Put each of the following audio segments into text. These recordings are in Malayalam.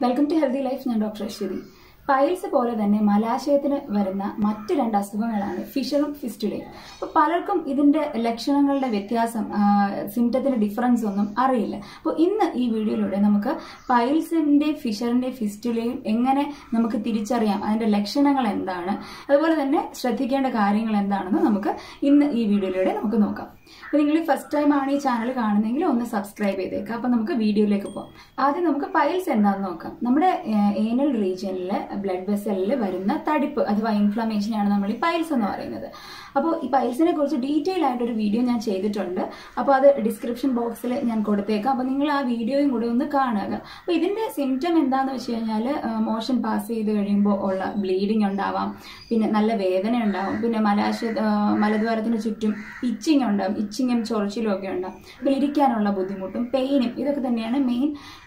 വെൽക്കം ടു ഹെൽത്തി ലൈഫ് ഞാൻ ഡോക്ടർ അശ്വതി പൈൽസ് പോലെ തന്നെ മലാശയത്തിന് വരുന്ന മറ്റു രണ്ട് അസുഖങ്ങളാണ് ഫിഷറും ഫിസ്റ്റുലയും അപ്പോൾ പലർക്കും ഇതിന്റെ ലക്ഷണങ്ങളുടെ വ്യത്യാസം സിംറ്റത്തിന്റെ ഡിഫറൻസ് ഒന്നും അറിയില്ല അപ്പോൾ ഇന്ന് ഈ വീഡിയോയിലൂടെ നമുക്ക് പൈൽസിന്റെ ഫിഷറിന്റെ ഫിസ്റ്റുലയും എങ്ങനെ നമുക്ക് തിരിച്ചറിയാം അതിന്റെ ലക്ഷണങ്ങൾ എന്താണ് അതുപോലെ തന്നെ ശ്രദ്ധിക്കേണ്ട കാര്യങ്ങൾ എന്താണെന്ന് നമുക്ക് ഇന്ന് ഈ വീഡിയോയിലൂടെ നമുക്ക് നോക്കാം അപ്പോൾ നിങ്ങൾ ഫസ്റ്റ് ടൈം ആണ് ഈ ചാനൽ കാണുന്നതെങ്കിൽ ഒന്ന് സബ്സ്ക്രൈബ് ചെയ്തേക്കാം അപ്പോൾ നമുക്ക് വീഡിയോയിലേക്ക് പോകാം ആദ്യം നമുക്ക് പൈൽസ് എന്താണെന്ന് നോക്കാം നമ്മുടെ ഏനൽ റീജിയനിലെ ബ്ലഡ് വെസലിൽ വരുന്ന തടിപ്പ് അഥവാ ഇൻഫ്ലമേഷൻ ആണ് നമ്മൾ ഈ പൈൽസ് എന്ന് പറയുന്നത് അപ്പോൾ ഈ പൈൽസിനെ കുറിച്ച് ഡീറ്റെയിൽ ആയിട്ടൊരു വീഡിയോ ഞാൻ ചെയ്തിട്ടുണ്ട് അപ്പോൾ അത് ഡിസ്ക്രിപ്ഷൻ ബോക്സിൽ ഞാൻ കൊടുത്തേക്കാം അപ്പോൾ നിങ്ങൾ ആ വീഡിയോയും കൂടി ഒന്ന് കാണുക അപ്പോൾ ഇതിന്റെ സിംറ്റം എന്താണെന്ന് വെച്ച് കഴിഞ്ഞാൽ മോഷൻ പാസ് ചെയ്ത് കഴിയുമ്പോൾ ഉള്ള ബ്ലീഡിങ് ഉണ്ടാവാം പിന്നെ നല്ല വേദന ഉണ്ടാവും പിന്നെ മലാശ മലദ്വാരത്തിന് ചുറ്റും ഇച്ചിങ് ഉണ്ടാവും ഇച്ചിങ്ങും ചൊറിച്ചിലും ഒക്കെ ഉണ്ടാവും അപ്പോൾ ഇരിക്കാനുള്ള ബുദ്ധിമുട്ടും പെയിനും ഇതൊക്കെ തന്നെയാണ് മെയിൻ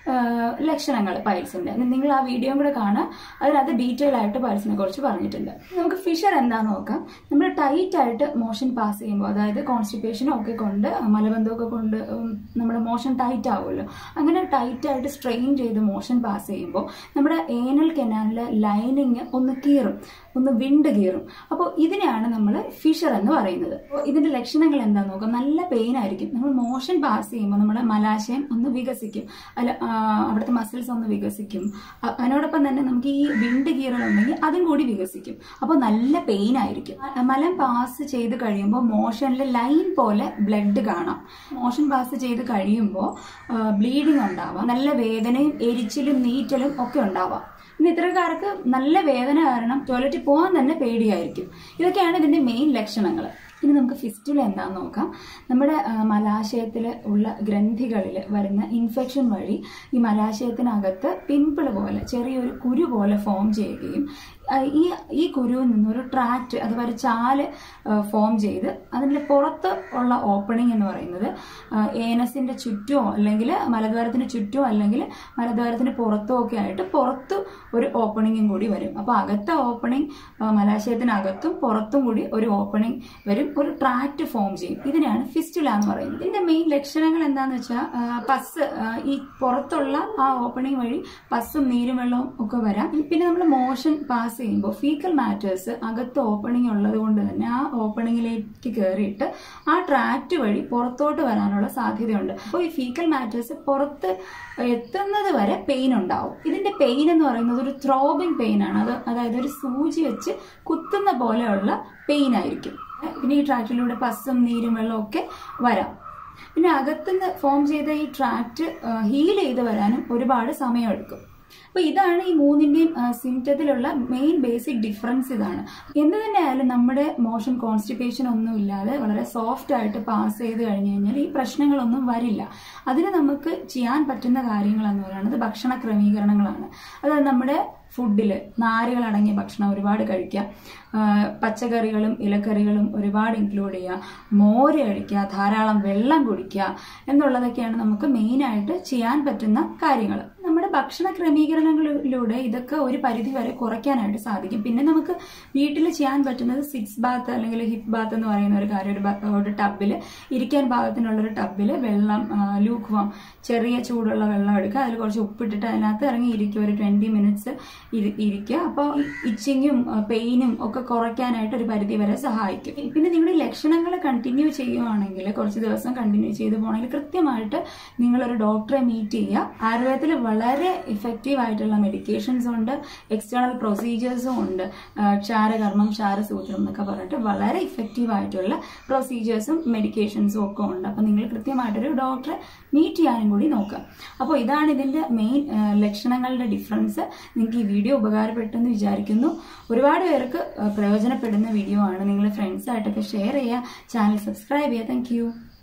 ലക്ഷണങ്ങൾ പൈൽസിന്റെ നിങ്ങൾ ആ വീഡിയോ കൂടെ കാണുക അതിനകത്ത് ഡീറ്റെയിൽ ആയിട്ട് പൈൽസിനെ കുറിച്ച് പറഞ്ഞിട്ടുണ്ട് നമുക്ക് ഫിഷർ എന്താന്ന് നോക്കാം നമ്മൾ ടൈറ്റ് ആയിട്ട് മോഷൻ പാസ് ചെയ്യുമ്പോൾ അതായത് കോൺസ്റ്റിപ്പേഷനും ഒക്കെ കൊണ്ട് മലബന്ധമൊക്കെ കൊണ്ട് നമ്മുടെ മോഷൻ ടൈറ്റ് ആവുമല്ലോ അങ്ങനെ ടൈറ്റ് ആയിട്ട് സ്ട്രെയിൻ ചെയ്ത് മോഷൻ പാസ് ചെയ്യുമ്പോൾ നമ്മുടെ ഏനൽ കെനാലിലെ ലൈനിങ് ഒന്ന് കീറും ഒന്ന് വിണ്ട് കീറും അപ്പോൾ ഇതിനെയാണ് നമ്മൾ ഫിഷർ എന്ന് പറയുന്നത് അപ്പോൾ ഇതിന്റെ ലക്ഷണങ്ങൾ എന്താന്ന് നോക്കാം നല്ല പെയിൻ ആയിരിക്കും നമ്മൾ മോഷൻ പാസ് ചെയ്യുമ്പോൾ നമ്മുടെ മലാശയം ഒന്ന് വികസിക്കും അല്ല അവിടുത്തെ മസിൽസ് ഒന്ന് വികസിക്കും അതിനോടൊപ്പം തന്നെ നമുക്ക് ഈ വിണ്ട് കീറലുണ്ടെങ്കിൽ അതും കൂടി വികസിക്കും അപ്പോൾ നല്ല പെയിൻ ആയിരിക്കും മലം പാസ് ചെയ്ത് കഴിയുമ്പോൾ മോഷനിൽ ലൈൻ പോലെ ബ്ലഡ് കാണാം മോഷൻ പാസ് ചെയ്ത് കഴിയുമ്പോൾ ബ്ലീഡിങ് ഉണ്ടാവാം നല്ല വേദനയും എരിച്ചിലും നീറ്റലും ഒക്കെ ഉണ്ടാവാം ഇന്ന് ഇത്തരക്കാർക്ക് നല്ല വേദന കാരണം ടോയ്ലറ്റിൽ പോകാൻ തന്നെ പേടിയായിരിക്കും ഇതൊക്കെയാണ് ഇതിന്റെ മെയിൻ ലക്ഷണങ്ങൾ ഇനി നമുക്ക് ഫിസ്റ്റുല എന്താണെന്ന് നോക്കാം നമ്മുടെ മലാശയത്തിൽ ഉള്ള ഗ്രന്ഥികളിൽ വരുന്ന ഇൻഫെക്ഷൻ വഴി ഈ മലാശയത്തിനകത്ത് പിമ്പിൾ പോലെ ചെറിയൊരു കുരു പോലെ ഫോം ചെയ്യുകയും ഈ ഈ കുരുവിൽ നിന്നൊരു ട്രാക്റ്റ് അഥവാ ഒരു ചാല് ഫോം ചെയ്ത് അതിൻ്റെ പുറത്ത് ഉള്ള ഓപ്പണിംഗ് എന്ന് പറയുന്നത് ഏനസിന്റെ ചുറ്റുമോ അല്ലെങ്കിൽ മലദ്വാരത്തിന് ചുറ്റുമോ അല്ലെങ്കിൽ മലദ്വാരത്തിന് പുറത്തോ ഒക്കെ ആയിട്ട് പുറത്ത് ഒരു ഓപ്പണിങ്ങും കൂടി വരും അപ്പോൾ അകത്തെ ഓപ്പണിംഗ് മലാശയത്തിനകത്തും പുറത്തും കൂടി ഒരു ഓപ്പണിംഗ് വരും ഒരു ട്രാക്റ്റ് ഫോം ചെയ്യും ഇതിനെയാണ് ഫിസ്റ്റുല എന്ന് പറയുന്നത് ഇതിന്റെ മെയിൻ ലക്ഷണങ്ങൾ എന്താണെന്ന് വെച്ചാൽ പസ് ഈ പുറത്തുള്ള ആ ഓപ്പണിംഗ് വഴി പസ്സും നീരും വെള്ളവും ഒക്കെ വരാം പിന്നെ നമ്മൾ മോഷൻ പാസ് ചെയ്യുമ്പോൾ ഫീക്കൽ മാറ്റേഴ്സ് അകത്ത് ഓപ്പണിംഗ് ഉള്ളത് കൊണ്ട് തന്നെ ആ ഓപ്പണിംഗിലേക്ക് കയറിയിട്ട് ആ ട്രാക്റ്റ് വഴി പുറത്തോട്ട് വരാനുള്ള സാധ്യതയുണ്ട് അപ്പോൾ ഈ ഫീക്കൽ മാറ്റേഴ്സ് പുറത്ത് എത്തുന്നത് വരെ പെയിൻ ഉണ്ടാവും ഇതിന്റെ പെയിൻ എന്ന് പറയുന്നത് ഒരു ത്രോബിങ് പെയിൻ ആണ് അത് അതായത് ഒരു സൂചി വെച്ച് കുത്തുന്ന പോലെയുള്ള പെയിൻ ആയിരിക്കും പിന്നെ ഈ ട്രാക്റ്റിലൂടെ പസ്സും നീരും വെള്ളവും ഒക്കെ വരാം പിന്നെ അകത്തുനിന്ന് ഫോം ചെയ്ത ഈ ട്രാക്റ്റ് ഹീൽ ചെയ്ത് വരാനും ഒരുപാട് സമയമെടുക്കും അപ്പൊ ഇതാണ് ഈ മൂന്നിന്റെയും സിംറ്റത്തിലുള്ള മെയിൻ ബേസിക് ഡിഫറൻസ് ഇതാണ് എന്ത് തന്നെ ആയാലും നമ്മുടെ മോഷൻ കോൺസ്റ്റിപ്പേഷൻ ഒന്നും ഇല്ലാതെ വളരെ സോഫ്റ്റ് ആയിട്ട് പാസ് ചെയ്ത് കഴിഞ്ഞു കഴിഞ്ഞാൽ ഈ പ്രശ്നങ്ങളൊന്നും വരില്ല അതിന് നമുക്ക് ചെയ്യാൻ പറ്റുന്ന കാര്യങ്ങൾ എന്ന് പറയുന്നത് ഭക്ഷണ ക്രമീകരണങ്ങളാണ് അതായത് നമ്മുടെ ഫുഡിൽ നാരുകൾ അടങ്ങിയ ഭക്ഷണം ഒരുപാട് കഴിക്കുക പച്ചക്കറികളും ഇലക്കറികളും ഒരുപാട് ഇൻക്ലൂഡ് ചെയ്യുക മോര് കഴിക്കുക ധാരാളം വെള്ളം കുടിക്കുക എന്നുള്ളതൊക്കെയാണ് നമുക്ക് മെയിനായിട്ട് ചെയ്യാൻ പറ്റുന്ന കാര്യങ്ങൾ നമ്മുടെ ഭക്ഷണ ക്രമീകരണങ്ങളിലൂടെ ഇതൊക്കെ ഒരു പരിധി വരെ കുറയ്ക്കാനായിട്ട് സാധിക്കും പിന്നെ നമുക്ക് വീട്ടിൽ ചെയ്യാൻ പറ്റുന്നത് സിക്സ് ബാത്ത് അല്ലെങ്കിൽ ഹിപ്പ് ബാത്ത് എന്ന് പറയുന്ന ഒരു കാര്യം ഒരു ഒരു ടബിൽ ഇരിക്കാൻ പാകത്തിനുള്ള ഒരു ടബിൽ വെള്ളം ലൂക്ക് വാം ചെറിയ ചൂടുള്ള വെള്ളം എടുക്കുക അതിൽ കുറച്ച് ഉപ്പിട്ടിട്ട് അതിനകത്ത് ഇറങ്ങി ഇരിക്കുക ഒരു ട്വന്റി മിനിറ്റ്സ് ഇരിക്കുക അപ്പോൾ ഇച്ചിങ്ങും പെയിനും ഒക്കെ കുറയ്ക്കാനായിട്ട് ഒരു പരിധി വരെ സഹായിക്കും പിന്നെ നിങ്ങളുടെ ലക്ഷണങ്ങൾ കണ്ടിന്യൂ ചെയ്യുവാണെങ്കിൽ കുറച്ച് ദിവസം കണ്ടിന്യൂ ചെയ്ത് പോകണമെങ്കിൽ കൃത്യമായിട്ട് നിങ്ങളൊരു ഡോക്ടറെ മീറ്റ് ചെയ്യുക ആയുർവേദത്തിൽ വളരെ ഇഫക്റ്റീവ് ആയിട്ടുള്ള മെഡിക്കേഷൻസ് ഉണ്ട് എക്സ്റ്റേണൽ പ്രൊസീജിയേഴ്സും ഉണ്ട് ക്ഷാരകർമ്മം ക്ഷാരസൂത്രം എന്നൊക്കെ പറഞ്ഞിട്ട് വളരെ ഇഫക്റ്റീവ് ആയിട്ടുള്ള പ്രൊസീജിയേഴ്സും മെഡിക്കേഷൻസും ഒക്കെ ഉണ്ട് അപ്പം നിങ്ങൾ കൃത്യമായിട്ടൊരു ഡോക്ടറെ മീറ്റ് ചെയ്യാനും കൂടി നോക്കുക അപ്പോൾ ഇതാണ് ഇതിന്റെ മെയിൻ ലക്ഷണങ്ങളുടെ ഡിഫറൻസ് നിങ്ങൾക്ക് ഈ വീഡിയോ ഉപകാരപ്പെട്ടെന്ന് വിചാരിക്കുന്നു ഒരുപാട് പേർക്ക് പ്രയോജനപ്പെടുന്ന വീഡിയോ ആണ് നിങ്ങൾ ഫ്രണ്ട്സായിട്ടൊക്കെ ഷെയർ ചെയ്യുക ചാനൽ സബ്സ്ക്രൈബ് ചെയ്യുക താങ്ക്